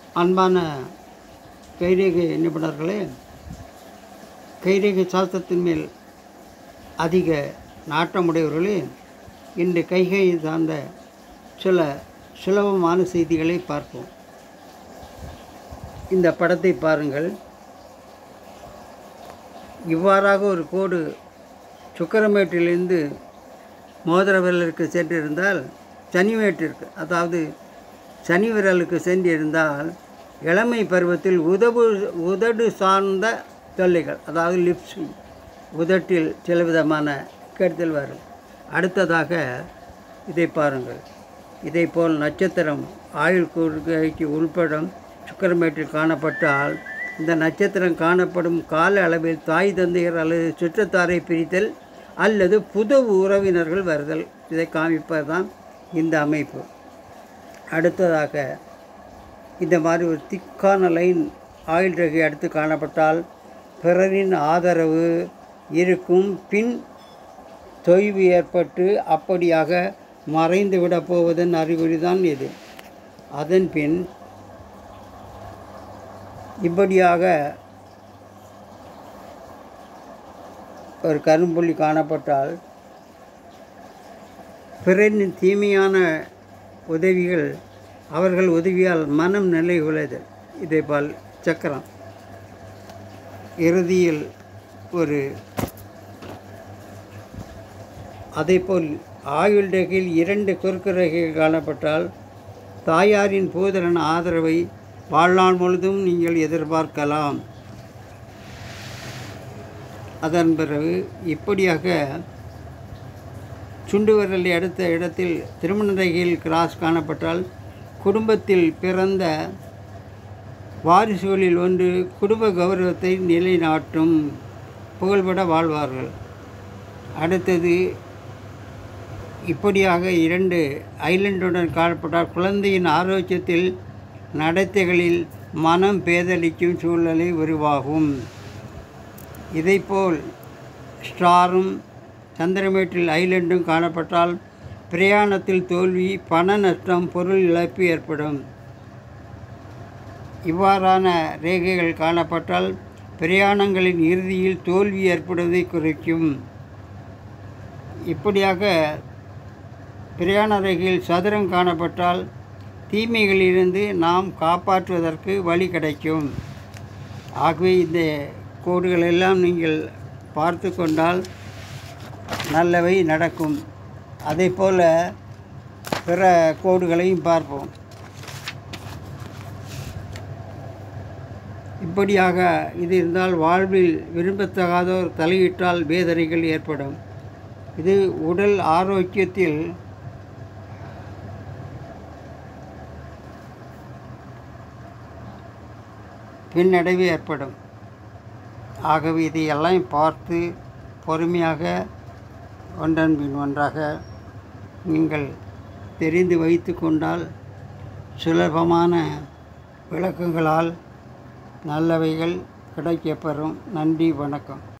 அன்பான கைரேகை நிபுணர்களே கைரேகை சாஸ்திரத்தின் மேல் அதிக நாட்டமுடையவர்களே இன்று கைகை சார்ந்த சில சுலபமான செய்திகளை பார்ப்போம் இந்த படத்தை பாருங்கள் இவ்வாறாக ஒரு கோடு சுக்கரமேட்டிலிருந்து மோதிர விரலுக்கு சென்றிருந்தால் சனிமேட்டிற்கு அதாவது சனி விரலுக்கு சென்றிருந்தால் இளமை பருவத்தில் உதவு உதடு சார்ந்த தொல்லைகள் அதாவது லிப்ஸ் உதட்டில் சில விதமான கெடுதல் வரும் அடுத்ததாக இதை பாருங்கள் இதேபோல் நட்சத்திரம் ஆயுள் கூறுகைக்கு உள்படும் சுக்கரமேட்டில் காணப்பட்டால் இந்த நட்சத்திரம் காணப்படும் கால அளவில் தாய் தந்தையர் அல்லது சுற்றத்தாரை பிரித்தல் அல்லது புது உறவினர்கள் வருதல் இதை காமிப்பது தான் இந்த அமைப்பு அடுத்ததாக இந்த மாதிரி ஒரு திக்கான லைன் ஆயில் ரகை அடுத்து காணப்பட்டால் பிறரின் ஆதரவு இருக்கும் பின் தொய்வு ஏற்பட்டு அப்படியாக மறைந்து விடப் போவதன் அறிகுறி தான் இது அதன் பின் இப்படியாக ஒரு கரும்புள்ளி காணப்பட்டால் பிறரின் தீமையான உதவிகள் அவர்கள் உதவியால் மனம் நிலை உழைதல் இதேபோல் சக்கரம் இறுதியில் ஒரு அதேபோல் ஆயுள் ரேகையில் இரண்டு குறுக்கு ரேகைகள் காணப்பட்டால் தாயாரின் பூதரன் ஆதரவை வாழ்நாள் முழுதும் நீங்கள் எதிர்பார்க்கலாம் அதன் பிறகு இப்படியாக சுண்டு விரலை அடுத்த இடத்தில் திருமண ரேகையில் கிராஸ் காணப்பட்டால் குடும்பத்தில் பிறந்த வாரிசுகளில் ஒன்று குடும்ப கௌரவத்தை நிலைநாட்டும் புகழ்பட வாழ்வார்கள் அடுத்தது இப்படியாக இரண்டு ஐலண்டுடன் காணப்பட்டால் குழந்தையின் ஆரோக்கியத்தில் நடத்தைகளில் மனம் பேதலிக்கும் சூழ்நிலை உருவாகும் இதைப்போல் ஸ்டாரும் சந்திரமேட்டில் ஐலண்டும் காணப்பட்டால் பிரயாணத்தில் தோல்வி பண நஷ்டம் பொருள் இழப்பு ஏற்படும் இவ்வாறான ரேகைகள் காணப்பட்டால் பிரயாணங்களின் இறுதியில் தோல்வி ஏற்படுவதை குறிக்கும் இப்படியாக பிரயாண ரேகையில் சதுரம் காணப்பட்டால் தீமைகளிலிருந்து நாம் காப்பாற்றுவதற்கு வழி கிடைக்கும் ஆகவே இந்த கோடுகள் எல்லாம் நீங்கள் பார்த்து கொண்டால் நல்லவை நடக்கும் அதே போல் பிற கோடுகளையும் பார்ப்போம் இப்படியாக இது இருந்தால் வாழ்வில் விரும்பத்தகாதோர் தலையிட்டால் வேதனைகள் ஏற்படும் இது உடல் ஆரோக்கியத்தில் பின்னடைவு ஏற்படும் ஆகவே இதையெல்லாம் பார்த்து பொறுமையாக ஒன்றன் பின் ஒன்றாக நீங்கள் தெரிந்து வைத்து கொண்டால் சுலபமான விளக்கங்களால் நல்லவைகள் கிடைக்கப்பெறும் நன்றி வணக்கம்